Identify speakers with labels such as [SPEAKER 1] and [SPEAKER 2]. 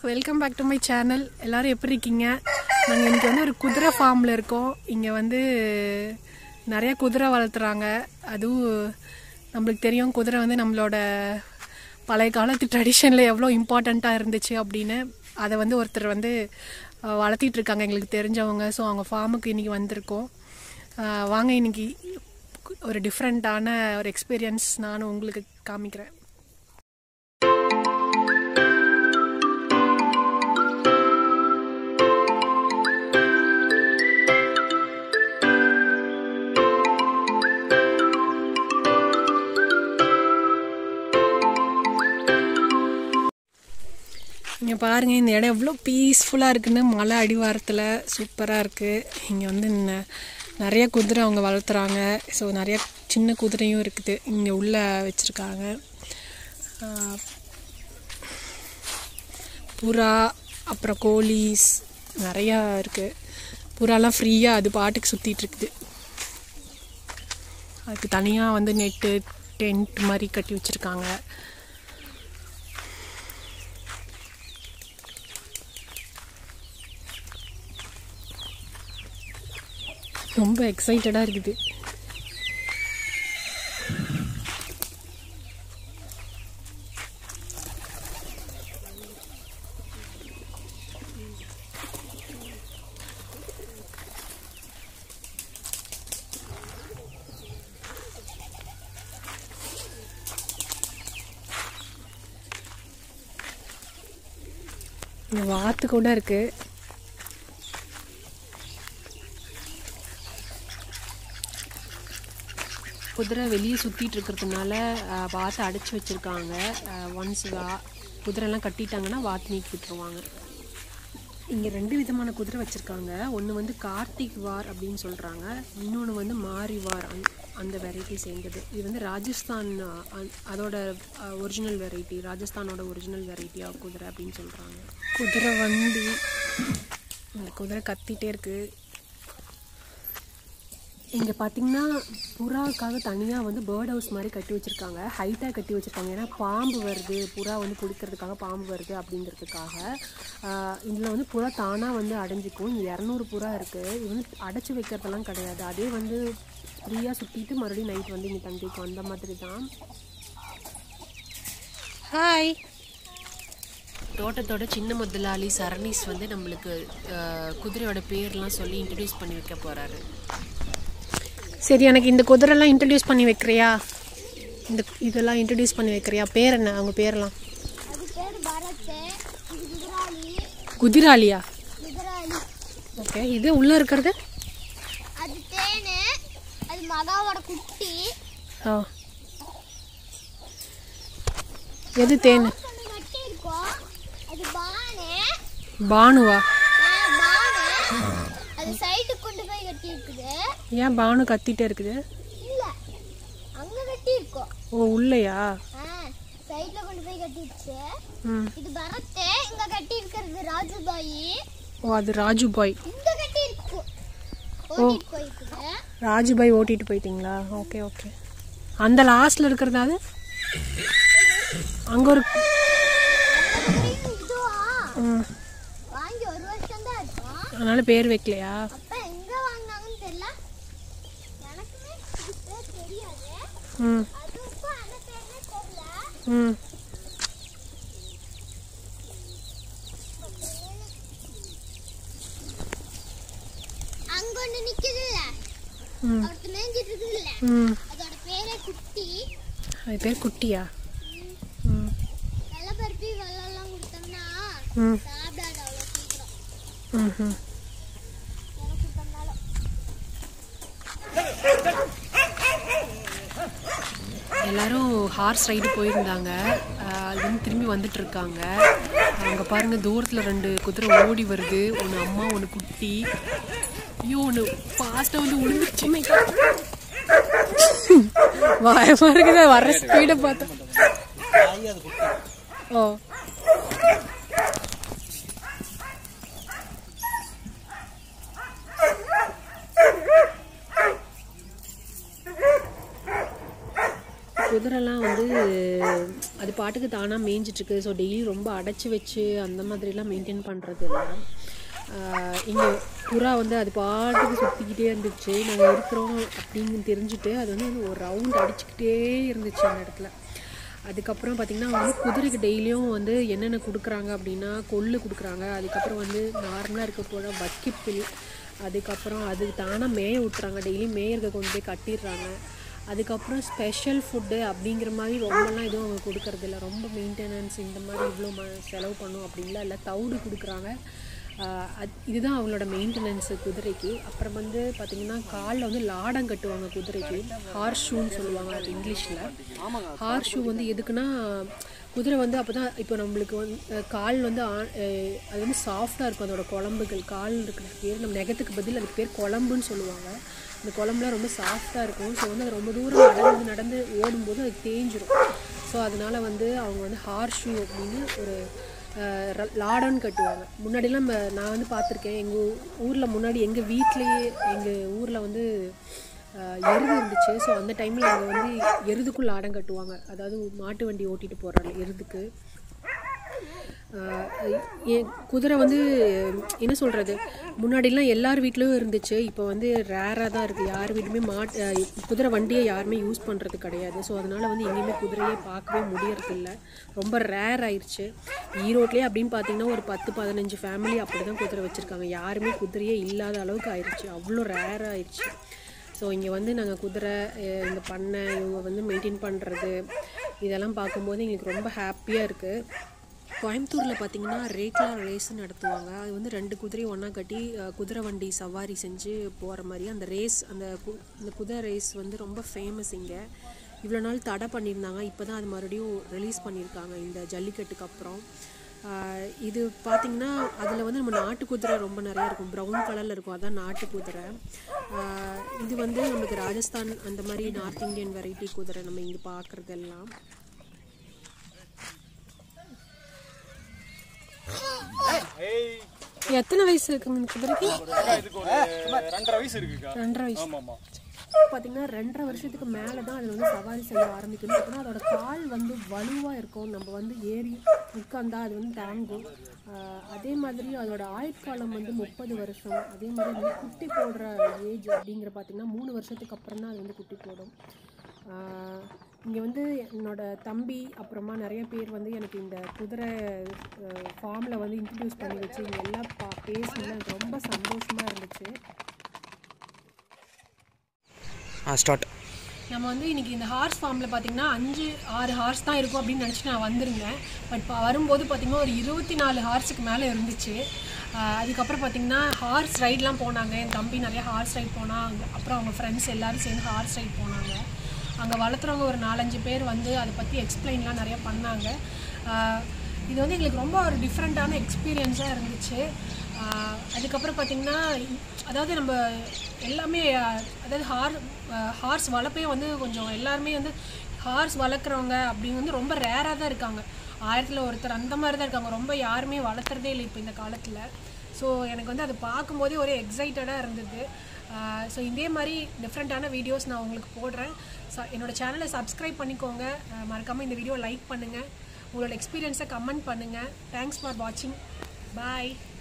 [SPEAKER 1] welcome back to my channel எல்லாரும் எப்படி இருக்கீங்க நாங்கள் இன்னைக்கு வந்து ஒரு குதிரை ஃபார்மில் இருக்கோம் இங்கே வந்து நிறைய குதிரை வளர்த்துறாங்க அதுவும் நம்மளுக்கு தெரியும் குதிரை வந்து நம்மளோட பழைய காலத்து ட்ரெடிஷனில் எவ்வளோ இம்பார்ட்டண்ட்டாக இருந்துச்சு அப்படின்னு அதை வந்து ஒருத்தர் வந்து அஹ், வளர்த்திட்டு இருக்காங்க எங்களுக்கு தெரிஞ்சவங்க ஸோ அவங்க ஃபார்முக்கு இன்றைக்கி வந்திருக்கோம் அஹ், வாங்க இன்னைக்கு ஒரு டிஃப்ரெண்ட்டான ஒரு எக்ஸ்பீரியன்ஸ் நானும் உங்களுக்கு காமிக்கிறேன் இங்கே பாருங்கள் இந்த இடம் எவ்வளோ பீஸ்ஃபுல்லாக இருக்குன்னு மலை அடிவாரத்தில் சூப்பராக இருக்குது இங்கே வந்து ந- நிறைய குதிரை அவங்க வளர்த்துறாங்க ஸோ நிறைய சின்ன குதிரையும் இருக்குது இங்கே உள்ளே வச்சுருக்காங்க புறா அப்புறம் கோழிஸ் நிறையா இருக்குது புறாலாம் ஃப்ரீயாக அது பாட்டுக்கு சுற்றிட்டு இருக்குது அதுக்கு தனியாக வந்து நெட்டு டென்ட் மாதிரி கட்டி வச்சுருக்காங்க ரொம்ப எக்ஸைட்டடாக இருக்குது இங்க வாத்து கூட இருக்கு குதிரை வெளியே சுற்றிட்டு இருக்கிறதுனால அஹ், வாத்தை அடைச்சி வச்சுருக்காங்க ஒன்ஸ் வா குதிரைலாம் கட்டிட்டாங்கன்னா வாத்து நீக்கி விட்டுருவாங்க இங்கே ரெண்டு விதமான குதிரை வச்சுருக்காங்க ஒன்று வந்து கார்த்திக் வார் அப்படின்னு சொல்கிறாங்க இன்னொன்று வந்து மாரி வார் அந் அந்த வெரைட்டி சேர்ந்தது இது வந்து ராஜஸ்தான் அஹ், அந்- அதோட ஒரிஜினல் வெரைட்டி ராஜஸ்தானோட ஒரிஜினல் வெரைட்டி ஆஃப் குதிரை அப்படின்னு சொல்கிறாங்க குதிரை வண்டி இந்த குதிரை கத்திட்டே இருக்குது இங்கே பார்த்தீங்கன்னா புறாவுக்காக தனியாக வந்து பேர்ட் ஹவுஸ் மாதிரி கட்டி வச்சுருக்காங்க ஹைட்டாக கட்டி வச்சுருக்காங்க ஏன்னா பாம்பு வருது புறா வந்து குடிக்கிறதுக்காக பாம்பு வருது அப்படிங்கிறதுக்காக இதில் வந்து புறா தானாக வந்து அடைஞ்சிக்கும் இங்கே இரநூறு புறா இருக்குது இது வந்து அடைச்சி வைக்கிறதெல்லாம் கிடையாது அதே வந்து ஃப்ரீயாக சுற்றிட்டு மறுபடியும் நைட் வந்து இங்கே தங்கிக்கும் அந்த மாதிரி தான் ஹாய் தோட்டத்தோட சின்ன முதலாளி சரணிஸ் வந்து நம்மளுக்கு அஹ், குதிரையோட பேர்லாம் சொல்லி இன்ட்ரடியூஸ் பண்ணி வைக்க போகிறாரு சரி எனக்கு இந்த குதிரைலாம் இன்ட்ரடியூஸ் பண்ணி வைக்கிறியா இந்த இதெல்லாம் இன்ட்ரடியூஸ் பண்ணி வைக்கிறியா பேர் என்ன அவங்க பேரெல்லாம்
[SPEAKER 2] அது பேர் பரத் இது குதிராளி
[SPEAKER 1] குதிராலியா
[SPEAKER 2] குதிராளி
[SPEAKER 1] ஓகே இது உள்ளே இருக்கிறது
[SPEAKER 2] அது தேனு அது மகாவோட குட்டி
[SPEAKER 1] ஆ எது தேன்
[SPEAKER 2] ஒன்று கட்டி இருக்கோம் அது பானு
[SPEAKER 1] பானுவா
[SPEAKER 2] ஆ, பானு அது சைடுக்கு கொண்டு போய் கட்டி இருக்குது
[SPEAKER 1] ஏன் பானு கத்திட்டே இருக்குது
[SPEAKER 2] இல்ல அங்க கட்டி இருக்கோம்
[SPEAKER 1] ஓ உள்ளையா
[SPEAKER 2] சைடுல கொண்டு போய் கட்டிடுச்சு
[SPEAKER 1] ம்
[SPEAKER 2] இது பரத் இங்க கட்டி இருக்கிறது ராஜுபாயி
[SPEAKER 1] ஓ அது ராஜு பாய்
[SPEAKER 2] இங்க கட்டி இருக்கு ஓட்டிட்டு போயிருக்குது
[SPEAKER 1] ராஜு பாய் ஓட்டிட்டு போயிட்டீங்களா ஓகே ஓகே அந்த லாஸ்ட்ல இருக்கிறது அது அங்கே ஒரு
[SPEAKER 2] இதுவா
[SPEAKER 1] ம்
[SPEAKER 2] வாங்கி ஒரு வருஷம் தான் இருக்கும்
[SPEAKER 1] அதனால பேர் வைக்கலையா
[SPEAKER 2] அப்ப எங்க வாங்கினாங்கன்னு தெரியல எனக்குமே இது பேர் தெரியாது
[SPEAKER 1] ம்
[SPEAKER 2] அதுக்கும் அந்த பேர்னே தெரியல
[SPEAKER 1] ம்
[SPEAKER 2] அங்க ஒண்ணு நிக்குதுல்ல
[SPEAKER 1] ம்
[SPEAKER 2] ஒருத்தர் மேய்ஞ்சிட்டு இருக்குதுல்ல
[SPEAKER 1] ம்
[SPEAKER 2] அதோட பேரே குட்டி
[SPEAKER 1] அது பேர் குட்டியா ம்
[SPEAKER 2] வெள்ளை பருப்பி வெள்ளம்லாம் கொடுத்தோம்னா
[SPEAKER 1] ம்
[SPEAKER 2] சாப்பிடாது அவ்வளோ சீக்கிரம்
[SPEAKER 1] ம் ம்
[SPEAKER 2] எனக்கு கொடுத்தோம்னாலும்
[SPEAKER 1] எல்லாரும் ஹார்ஸ் ரைடு போயிருந்தாங்க ஆஹ் அது வந்து திரும்பி வந்துட்டு இருக்காங்க அங்கே பாருங்க தூரத்தில் ரெண்டு குதிரை ஓடி வருது ஒன்று அம்மா ஒன்று குட்டி ஐயோ ஒன்று ஃபாஸ்ட்டாக வந்து விழுந்துருச்சு பயமா இருக்குது வர்ற ஸ்பீடை பார்த்தா ஓ குதிரைலாம் வந்து அது பாட்டுக்கு தானாக மேய்ஞ்சிட்ருக்கு ஸோ டெய்லி ரொம்ப அடைச்சி வச்சு அந்த மாதிரிலாம் மெயின்டைன் பண்ணுறது இல்லை இங்கே புறா வந்து அது பாட்டுக்கு சுற்றிக்கிட்டே இருந்துச்சு நாங்கள் இருக்கிறோம் அப்படின்னு தெரிஞ்சுட்டு அது வந்து ஒரு ரவுண்ட் அடிச்சுக்கிட்டே இருந்துச்சு அந்த இடத்துல அதுக்கப்புறம் பார்த்திங்கன்னா அவங்க வந்து குதிரைக்கு டெய்லியும் வந்து என்னென்ன கொடுக்குறாங்க அப்படின்னா கொள்ளு கொடுக்குறாங்க அதுக்கப்புறம் வந்து நார்மலாக இருக்க போல வக்கிப்பில் அதுக்கப்புறம் அது தானாக மேய விட்டுறாங்க டெய்லி மேயர்க கொண்டு போய் கட்டிடுறாங்க அதுக்கப்புறம் ஸ்பெஷல் ஃபுட்டு அப்படிங்கிற மாதிரி ரொம்பலாம் எதுவும் அவங்க கொடுக்கறதில்ல ரொம்ப மெயின்டெனன்ஸ் இந்த மாதிரி இவ்வளோ ம செலவு பண்ணும் அப்படின்லாம் இல்லை தவிடு கொடுக்குறாங்க ஆஹ் அது இதுதான் அவங்களோட மெயின்டெனன்ஸு குதிரைக்கு அப்புறம் வந்து பார்த்திங்கன்னா காலில் வந்து லாடம் கட்டுவாங்க குதிரைக்கு ஹார்ஸ் ஷூன்னு சொல்லுவாங்க அது இங்கிலீஷில் ஹார்ஸ் ஷூ வந்து எதுக்குன்னா குதிரை வந்து அப்போ தான் இப்போ நம்மளுக்கு வந்து அஹ் கால் வந்து ஆ- அஹ் அது வந்து சாஃப்டாக இருக்கும் அதோட குழம்புகள் கால் இருக்கிறது பேர் நம்ம நெகத்துக்கு பதில் அதுக்கு பேர் குழம்புன்னு சொல்லுவாங்க அந்த குழம்புலாம் ரொம்ப சாஃப்டாக இருக்கும் ஸோ வந்து அது ரொம்ப தூரம் நடந்து நடந்து ஓடும்போது அது தேஞ்சிரும் ஸோ அதனால வந்து அவங்க வந்து ஹார்ஸ் ஷூ அப்படின்னு ஒரு அஹ் ர- லாடம்னு கட்டுவாங்க முன்னாடிலாம் நம்ம நான் வந்து பார்த்துருக்கேன் எங்கள் ஊரில் முன்னாடி எங்கள் வீட்லேயே எங்கள் ஊரில் வந்து அஹ், எருது இருந்துச்சு ஸோ அந்த டைமில் அங்கே வந்து எருதுக்கும் லாடம் கட்டுவாங்க அதாவது மாட்டு வண்டி ஓட்டிட்டு போகிறாங்க எருதுக்கு ஆஹ் என் குதிரை வந்து என்ன சொல்கிறது முன்னாடிலாம் எல்லார் வீட்லேயும் இருந்துச்சு இப்போ வந்து ரேராக தான் இருக்குது யார் வீட்டுமே மாட் ஆஹ் குதிரை வண்டியை யாருமே யூஸ் பண்ணுறது கிடையாது ஸோ அதனால் வந்து எங்கேயுமே குதிரையே பார்க்கவே முடியறதில்ல ரொம்ப ரேர் ஆயிடுச்சு ஈரோட்லேயே அப்படின்னு பார்த்தீங்கன்னா ஒரு பத்து பதினஞ்சு ஃபேமிலி அப்படி தான் குதிரை வச்சுருக்காங்க யாருமே குதிரையே இல்லாத அளவுக்கு ஆயிடுச்சு அவ்வளோ ரேர் ஆயிடுச்சு ஸோ இங்கே வந்து நாங்கள் குதிரை அஹ் இந்த பண்ணை இவங்க வந்து மெயின்டைன் பண்ணுறது இதெல்லாம் பார்க்கும்போது எங்களுக்கு ரொம்ப ஹாப்பியாக இருக்குது கோயம்புத்தூரில் பார்த்தீங்கன்னா ரேக்லா ரேஸ் நடத்துவாங்க அது வந்து ரெண்டு குதிரையும் ஒன்றா கட்டி அஹ், குதிரை வண்டி சவாரி செஞ்சு போகிற மாதிரி அந்த ரேஸ் அந்த கு- அந்த குதிரை ரேஸ் வந்து ரொம்ப ஃபேமஸ் இங்கே இவ்வளோ நாள் தடை பண்ணியிருந்தாங்க இப்போ தான் அது மறுபடியும் ரிலீஸ் பண்ணியிருக்காங்க இந்த ஜல்லிக்கட்டுக்கு அப்புறம் ஆஹ், இது பார்த்திங்கன்னா அதில் வந்து நம்ம நாட்டு குதிரை ரொம்ப நிறையா இருக்கும் ப்ரௌன் கலரில் இருக்கும் அதான் நாட்டு குதிரை ஆஹ், இது வந்து நமக்கு ராஜஸ்தான் அந்த மாதிரி நார்த் இந்தியன் வெரைட்டி குதிரை நம்ம இங்கே பார்க்குறதெல்லாம்
[SPEAKER 3] ஏய்
[SPEAKER 1] எத்தனை வயசு இருக்குங்க இந்த குதிரைக்கு
[SPEAKER 3] அக்கா, இதுக்கு ஒரு ரெண்டரை வயசு இருக்குக்கா
[SPEAKER 1] ரெண்டரை வயசு
[SPEAKER 3] ஆமா ஆமா
[SPEAKER 1] பார்த்தீங்கன்னா ரெண்டரை வருஷத்துக்கு மேலே தான் அதில் வந்து சவாரி செய்ய ஆரம்பிக்கணும் அப்படின்னா அதோட கால் வந்து வலுவாக இருக்கும் நம்ம வந்து ஏறி உட்காந்தா அது வந்து தாங்கும் ஆஹ் அதே மாதிரி அதோட ஆயுட்காலம் வந்து முப்பது வருஷம் அதே மாதிரி வந்து குட்டி போடுற ஏஜ் அப்படிங்கிற பார்த்தீங்கன்னா மூணு வருஷத்துக்கு அப்புறம் தான் அது வந்து குட்டி போடும் இங்கே வந்து என்னோட தம்பி அப்புறமா நிறைய பேர் வந்து எனக்கு இந்த குதிரை ஃபார்மில் வந்து இன்ட்ரடியூஸ் பண்ணி வச்சு இங்கே எல்லாம் பா பேசினது எனக்கு ரொம்ப சந்தோஷமாக இருந்துச்சு
[SPEAKER 4] ஆ ஸ்டார்ட்
[SPEAKER 1] நம்ம வந்து இன்னைக்கு இந்த ஹார்ஸ் ஃபார்மில் பார்த்தீங்கன்னா அஞ்சு ஆறு ஹார்ஸ் தான் இருக்கும் அப்படின்னு நினச்சி நான் வந்திருந்தேன் பட் இப்போ வரும்போது பார்த்தீங்கன்னா ஒரு இருபத்தி நாலு ஹார்ஸுக்கு மேலே இருந்துச்சு ஆஹ் அதுக்கப்புறம் பார்த்தீங்கன்னா ஹார்ஸ் ரைட்லாம் போனாங்க என் தம்பி நிறைய ஹார்ஸ் ரைட் போனாங்க அப்புறம் அவங்க ஃப்ரெண்ட்ஸ் எல்லாரும் சேர்ந்து ஹார்ஸ் ரைட் போனாங்க அங்கே வளர்த்துறவங்க ஒரு நாலஞ்சு பேர் வந்து அதை பற்றி எக்ஸ்பிளைன்லாம் நிறைய பண்ணாங்க ஆஹ் இது வந்து எங்களுக்கு ரொம்ப ஒரு டிஃப்ரெண்ட்டான எக்ஸ்பீரியன்ஸாக இருந்துச்சு ஆஹ் அதுக்கப்புறம் பார்த்திங்கன்னா அதாவது நம்ம எல்லாமே ஆஹ் அதாவது ஹார் ஹார்ஸ் வளர்ப்பே வந்து கொஞ்சம் எல்லாருமே வந்து ஹார்ஸ் வளர்க்குறவங்க அப்படின்னு வந்து ரொம்ப ரேராக தான் இருக்காங்க ஆயிரத்தில் ஒருத்தர் அந்த மாதிரி தான் இருக்காங்க ரொம்ப யாருமே வளர்த்துறதே இல்லை இப்போ இந்த காலத்தில் ஸோ எனக்கு வந்து அதை பார்க்கும்போதே ஒரே எக்ஸைட்டடாக இருந்தது ஸோ இதே மாதிரி டிஃப்ரெண்ட்டான வீடியோஸ் நான் உங்களுக்கு போடுறேன் ச என்னோட சேனலை சப்ஸ்கிரைப் பண்ணிக்கோங்க மறக்காமல் இந்த வீடியோ லைக் பண்ணுங்கள் உங்களோட எக்ஸ்பீரியன்ஸை கமெண்ட் பண்ணுங்கள் தேங்க்ஸ் ஃபார் வாட்சிங் பாய்